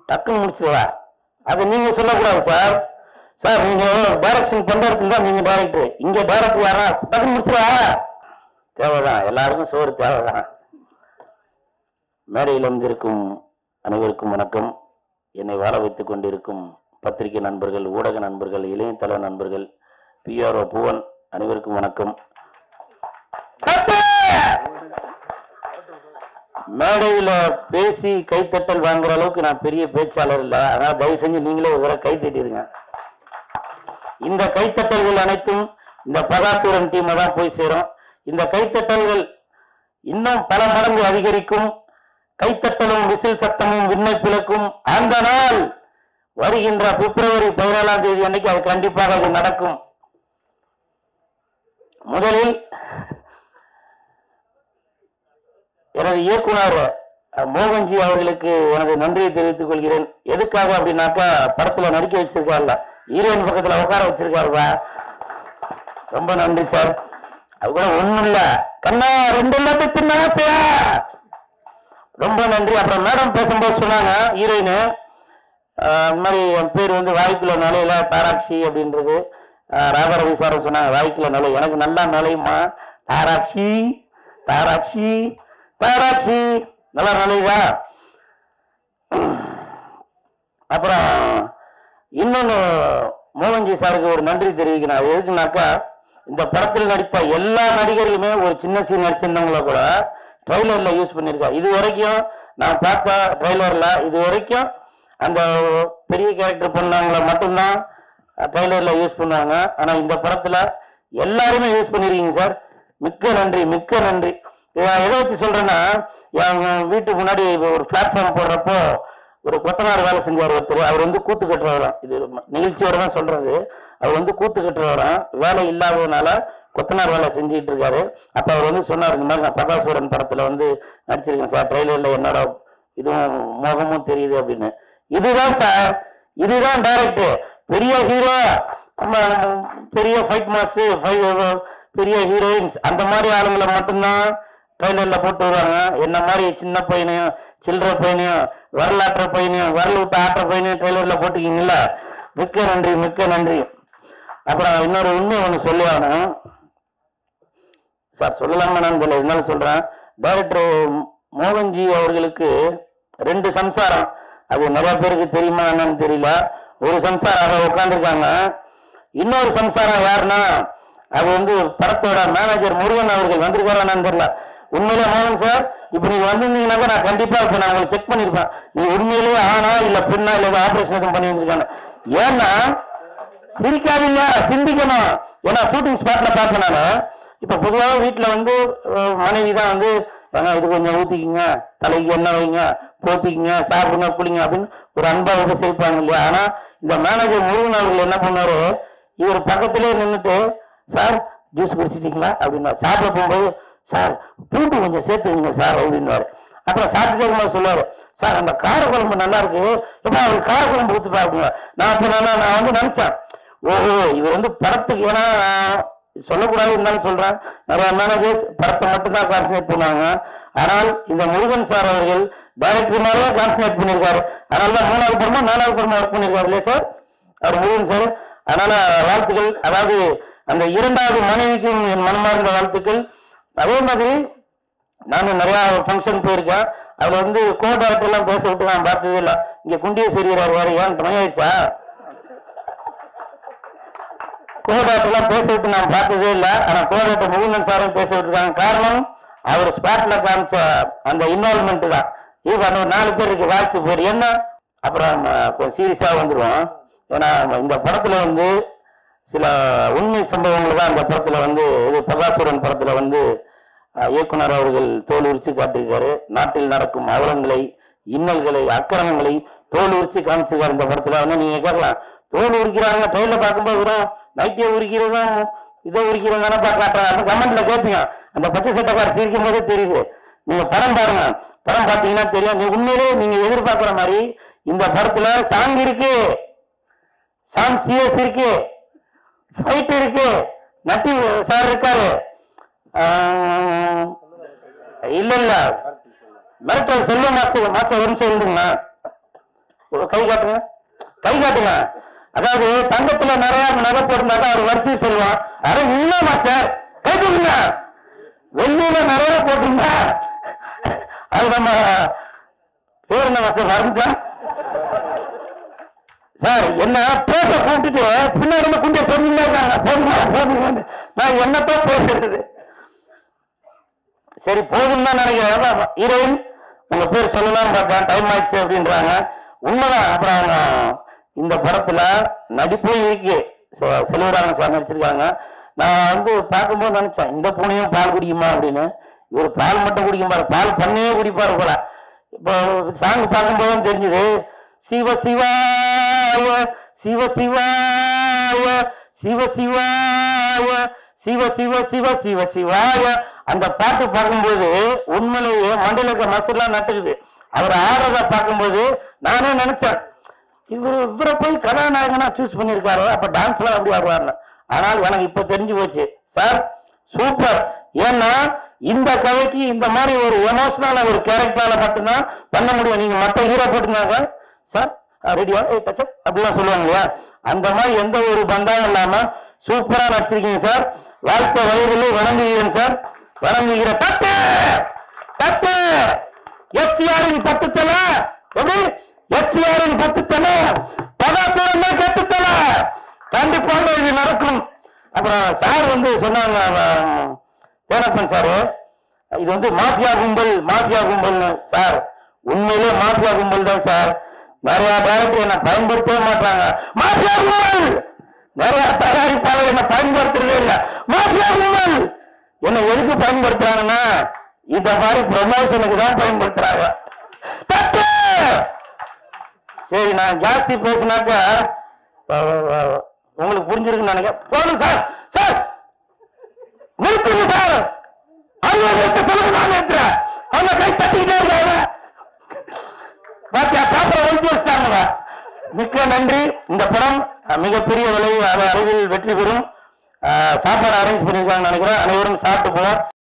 டக்குன்னு முடிச்சிருவா அதை நீங்க சொல்லக்கூடாது சார் சார் நீங்க டைரக்ஷன் பண்றதுக்கு தான் நீங்க டைரக்டர் இங்க டைரக்டர் யாரா டக்குன்னு முடிச்சிருவா தேவைதான் எல்லாருக்கும் சோறு தேவைதான் மேடையில் வந்திருக்கும் அனைவருக்கும் வணக்கம் என்னை வாழ வைத்துக் கொண்டிருக்கும் பத்திரிகை நண்பர்கள் ஊடக நண்பர்கள் இளையதள நண்பர்கள் பிஆர்ஓ புவன் அனைவருக்கும் வணக்கம் மேடையில பேசி கைத்தட்டல் வாங்குற அளவுக்கு நான் பெரிய பேச்சாளர் இல்ல அதனால தயவு செஞ்சு நீங்களே ஒரு தடவை கை தட்டிடுங்க இந்த கைத்தட்டல்கள் அனைத்தும் இந்த பிரகாசுரன் டீமை தான் போய் சேரும் இந்த கைத்தட்டல்கள் இன்னும் பல மடங்கு அதிகரிக்கும் கைத்தட்டலும் விசில் சத்தமும் விண்ணை பிளக்கும் அந்த நாள் வருகின்ற பிப்ரவரி பதினேழாம் தேதி அன்னைக்கு அது கண்டிப்பாக அது நடக்கும் முதலில் எனது இயக்குனர் அஹ், மோகன்ஜி அவர்களுக்கு எனது நன்றியை தெரிவித்துக் கொள்கிறேன் எதுக்காக அப்படின்னாக்கா படத்துல நடிக்க வச்சிருக்காருல்ல ஹீரோயின் பக்கத்துல உட்கார வச்சிருக்காருப்பா ரொம்ப நன்றி சார் அது கூட ஒண்ணும் இல்ல கண்ணா ரெண்டு லட்டு தின்னாசையா ரொம்ப நன்றி அப்புறம் மேடம் பேசும்போது சொன்னாங்க ஹீரோயின் இந்த மாதிரி என் பேர் வந்து வாய்க்குள்ள நுழையில தாராட்சி அப்படின்றது அஹ், ராதாரவி சார் சொன்னாங்க வாய்க்குள்ள நுழை எனக்கு நல்லா நுழையுமா தாராட்சி தாராட்சி தாராட்சி நல்லா நுழையுதா அப்புறம் இன்னொன்னு மோகன்ஜி சாருக்கு ஒரு நன்றி தெரிவிக்கணும் அது எதுக்குனாக்கா இந்த படத்தில் நடித்த எல்லா நடிகர்களுமே ஒரு சின்ன சீன் நடிச்சிருந்தவங்கள கூட ட்ரைலர்ல யூஸ் பண்ணியிருக்கா இது வரைக்கும் நான் பார்த்த ட்ரைலர்ல இது வரைக்கும் அந்த பெரிய கேரக்டர் பண்ணவங்கள மட்டும்தான் ட்ரைலர்ல யூஸ் பண்ணுவாங்க ஆனா இந்த படத்துல எல்லாருமே யூஸ் பண்ணிருக்கீங்க சார் மிக்க நன்றி மிக்க நன்றி இதை நான் எதை வச்சு சொல்றேன்னா என் வீட்டுக்கு முன்னாடி ஒரு பிளாட்ஃபார்ம் போடுறப்போ ஒரு கொத்தனார் வேலை செஞ்சார் ஒருத்தர் அவர் வந்து கூத்து கட்டுறவராம் இது நிகழ்ச்சியோட தான் சொல்றது அவர் வந்து கூத்து கட்டுறவராம் வேலை இல்லாததுனால கொத்தனார் வேலை செஞ்சுட்டு இருக்காரு அப்ப அவர் வந்து சொன்னார் இந்த மாதிரி நான் பிரகாசூரன் படத்துல வந்து நடிச்சிருக்கேன் சார் ட்ரெயிலர்ல என்னோட இதுவும் முகமும் தெரியுது அப்படின்னு இதுதான் சார் இதுதான் டைரக்டர் பெரிய ஹீரோ பெரிய ஃபைட் மாஸ்டர் பெரிய ஹீரோயின்ஸ் அந்த மாதிரி ஆளுங்களை மட்டும்தான் ட்ரெயிலர்ல போட்டு வருவாங்க என்ன மாதிரி சின்ன பையனையும் சில்லற பையனையும் வரலாற்ற பையனையும் வரல விட்டு ஆற்ற பையனையும் ட்ரெயிலர்ல போட்டுக்கீங்களா மிக்க நன்றி மிக்க நன்றி அப்புறம் இன்னொரு உண்மை ஒன்று சொல்லி ஆகணும் சார் சொல்லலாமான்னு தெரியல இருந்தாலும் சொல்றேன் டைரக்டர் மோகன்ஜி அவர்களுக்கு ரெண்டு சம்சாரம் அது நிறைய பேருக்கு தெரியுமா என்னன்னு தெரியல ஒரு சம்சாரம் உட்காந்துருக்காங்க இன்னொரு சம்சாரம் யாருன்னா அது வந்து படத்தோட மேனேஜர் முருகன் அவர்கள் வந்திருக்காரான்னு தெரியல உண்மையிலே மோகன் சார் இப்ப நீங்க வந்திருந்தீங்கன்னாக்கா நான் கண்டிப்பா இப்ப நான் உங்களுக்கு செக் பண்ணிருப்பேன் நீ உண்மையிலேயே ஆனா இல்ல பெண்ணா இல்ல ஆபரேஷன் எதுவும் பண்ணி வந்திருக்காங்க ஏன்னா சிரிக்காதீங்க சிந்திக்கணும் ஏன்னா ஷூட்டிங் ஸ்பாட்ல பார்த்தேன் நானு இப்ப பொதுவாக வீட்டுல வந்து அஹ், மனைவி தான் வந்து "ஏங்க, இது கொஞ்சம் ஊத்திக்கிங்க தலைக்கு எண்ணெய் வைங்க போத்திக்கிங்க சாப்பிடுங்க குளிங்க அப்படின்னு ஒரு அன்பா வந்து சேர்ப்பாங்க இல்லையா ஆனா இந்த மேனேஜர் முருகன் அவர்கள் என்ன பண்ணாரு இவர் பக்கத்திலே நின்னுட்டு சார் ஜூஸ் குடிச்சிட்டீங்களா அப்படின்னா சாப்பிட போகும்போது சார் பூண்டு கொஞ்சம் சேர்த்துக்கங்க சார் அப்படின்னுவாரு அப்புறம் சாப்பிட்டு இருக்கும்போது சொல்லுவாரு சார் அந்த காரக்குழம்பு நல்லா இருக்கு எப்ப அவர் காரக்குழம்பு ஊத்து பாருங்க நான் அப்ப நான் நான் வந்து நினைச்சேன் ஓஹோ இவர் வந்து படத்துக்கு ஏன்னா சொல்லக்கூடாது இருந்தாலும் சொல்றேன் நிறைய மேனேஜர்ஸ் படத்தை மட்டும் தான் கான்சன்ட்ரேட் பண்ணுவாங்க ஆனால் இந்த முருகன் சார் அவர்கள் டைரக்டர் மாதிரியே கான்சன்ட்ரேட் பண்ணியிருக்காரு அதனால தான் மூணாவது படமா நாலாவது படமா ஒர்க் பண்ணியிருக்காரு இல்லையா சார் அவர் முருகன் சார் அதனால வாழ்த்துக்கள் அதாவது அந்த இரண்டாவது மனைவிக்கும் என் மனமார்ந்த வாழ்த்துக்கள் அதே மாதிரி நானும் நிறைய ஃபங்க்ஷன் போயிருக்கேன் அதுல வந்து கோ டைரக்டர் எல்லாம் பேச விட்டு நான் பார்த்ததே இல்லை இங்க குண்டிய பெரியவர் வேற ஏன் மணி ஆயிடுச்சா கோ டைரக்டர் எல்லாம் பேச விட்டு நான் பார்த்ததே இல்லை ஆனா கோ டைரக்டர் முகுந்தன் சாரும் பேச விட்டுருக்காங்க காரணம் அவர் ஸ்பாட்ல காமிச்ச அந்த இன்வால்மெண்ட் தான் இது அந்த ஒரு நாலு பேர் இருக்கு வாழ்த்து பேர் என்ன அப்புறம் நம்ம கொஞ்சம் சீரியஸா வந்துருவோம் ஏன்னா இந்த படத்துல வந்து சில உண்மை சம்பவங்கள் தான் அந்த படத்துல வந்து இது பிரகாசுரன் படத்துல வந்து அஹ், இயக்குனர் அவர்கள் தோல் உரிச்சு காட்டியிருக்காரு நாட்டில் நடக்கும் அவலங்களை இன்னல்களை அக்கிரமங்களை தோல் உரிச்சு காமிச்சிருக்காரு இந்த படத்துல வந்து நீங்க கேட்கலாம் தோல் உரிக்கிறாங்க ட்ரெயில பார்க்கும்போது வெறும் நைட்டியை உரிக்கிறதும் இதை உரிக்கிறதும் தானே காட்டுறாங்க அந்த கமெண்ட்ல கேட்பீங்க அந்த பச்சை சட்டக்கார சிரிக்கும் போதே தெரியுது நீங்க படம் பாருங்க படம் பார்த்தீங்கன்னா தெரியும் நீங்க உண்மையிலே நீங்க எதிர்பார்க்குற மாதிரி இந்த படத்துல சாங் இருக்கு சாங் சிஎஸ் இருக்கு ஃபைட் இருக்கு நட்டி சார் இருக்காரு ஆஹ், இல்ல இல்ல மிரட்டல் செல்வ மாஸ்டர் மாஸ்டர் ஒரு நிமிஷம் இருந்துங்களா ஒரு கை காட்டுங்க கை காட்டுங்க அதாவது தங்கத்துல நிறைய நகை போட்டிருந்தாக்கா அவர் வரிசை சொல்லுவான் அட இல்ல சார் கை கொடுங்க வெள்ளியில நிறைய போட்டிருந்தா அது நம்ம பேர் என்ன சார் வரைஞ்சா சார் என்ன பேச கூப்பிட்டுட்டு பின்னாடி இருந்து குண்டிய சொன்னீங்க போதுமா போதுங்க நான் என்னத்தான் பேசுறது சரி போதும் தான் நினைக்கிறேன் ஹீரோயின் உங்க பேர் சொல்லலாம் பார்த்தேன் டைம் ஆயிடுச்சு அப்படின்றாங்க உண்மைதான் அப்புறம் அவங்க இந்த படத்துல நடிப்பும் இருக்கு செ- செல்வராமன் சார் நடிச்சிருக்காங்க நான் வந்து பார்க்கும்போது நினைச்சேன் இந்த பூனையும் பால் குடிக்குமா அப்படின்னு இவர் பால் மட்டும் குடிக்க பாரு பால் பண்ணையே குடிப்பாரு போல இப்போ சாங் பார்க்கும்போது தான் தெரிஞ்சுது சிவ சிவாய சிவ சிவாய சிவ சிவாய சிவ சிவ சிவ சிவ சிவாய அந்த பாட்டு பார்க்கும்போது உண்மையிலேயே மண்டல இருக்க மசிலாம் நட்டுக்குது அவர் ஆடுறத பார்க்கும்போது நானே நினைச்சேன் இவர் இவரை போய் கதாநாயகனா சூஸ் பண்ணியிருக்காரு அப்ப டான்ஸ்லாம் எப்படி ஆடுவார்னு ஆனால் எனக்கு இப்ப தெரிஞ்சு போச்சு சார் சூப்பர் ஏன்னா இந்த கதைக்கு இந்த மாதிரி ஒரு எமோஷனலான ஒரு கேரக்டரால மட்டும்தான் பண்ண முடியும் நீங்க மற்ற ஹீரோ போட்டுருந்தாங்க சார் ரெடியா ஏ டச் அப்படிலாம் சொல்லுவாங்க இல்லையா அந்த மாதிரி எந்த ஒரு பந்தாவும் இல்லாம சூப்பரா நடிச்சிருக்கீங்க சார் வாழ்க்கை வயதிலே வணங்குகிறேன் சார் வணங்குகிற தட்டு தட்டு எஸ்டிஆரின் பத்து தலை எப்படி எஸ்டிஆரின் பத்து தலை பதாசுரம் தான் கத்து தலை கண்டிப்பாக இது நடக்கும் அப்புறம் சார் வந்து சொன்னாங்க அவ- தேனப்பன் சார் இது வந்து மாஃபியா கும்பல் மாஃபியா கும்பல்னு சார் உண்மையிலே மாஃபியா கும்பல் தான் சார் நிறைய டேரக்டர் என்ன பயன்படுத்தவே மாட்டாங்க மாஃபியா கும்பல் நிறைய தயாரிப்பாளர் என்ன பயன்படுத்துறதே இல்ல மாஃபியா கும்பல் என்ன எதுக்கு பயன்படுத்துறாங்கன்னா இந்த மாதிரி ப்ரொமோஷனுக்கு தான் பயன்படுத்துறாங்க தட்டு! சரி நான் ஜாஸ்தி பேசினாக்கா அஹ், அஹ், உங்களுக்கு புரிஞ்சிருக்குன்னு நினைக்கிறேன் போதும் சார் சார் நிறுத்துங்க சார் அவங்க நிறுத்த சொல்லுங்க நான் நிறுத்துறேன் அவங்க கை தட்டிக்கிட்டே இருக்காங்க பாத்தியா பேப்பரை ஒழிச்சு வச்சிட்டாங்க மிக்க நன்றி இந்த படம் அஹ், மிகப்பெரிய விளைவு அளவில் வெற்றி பெறும் அஹ், சாப்பாடு அரேஞ்ச் பண்ணியிருக்காங்கன்னு நினைக்கிறேன் அனைவரும் சாப்பிட்டு போவோம்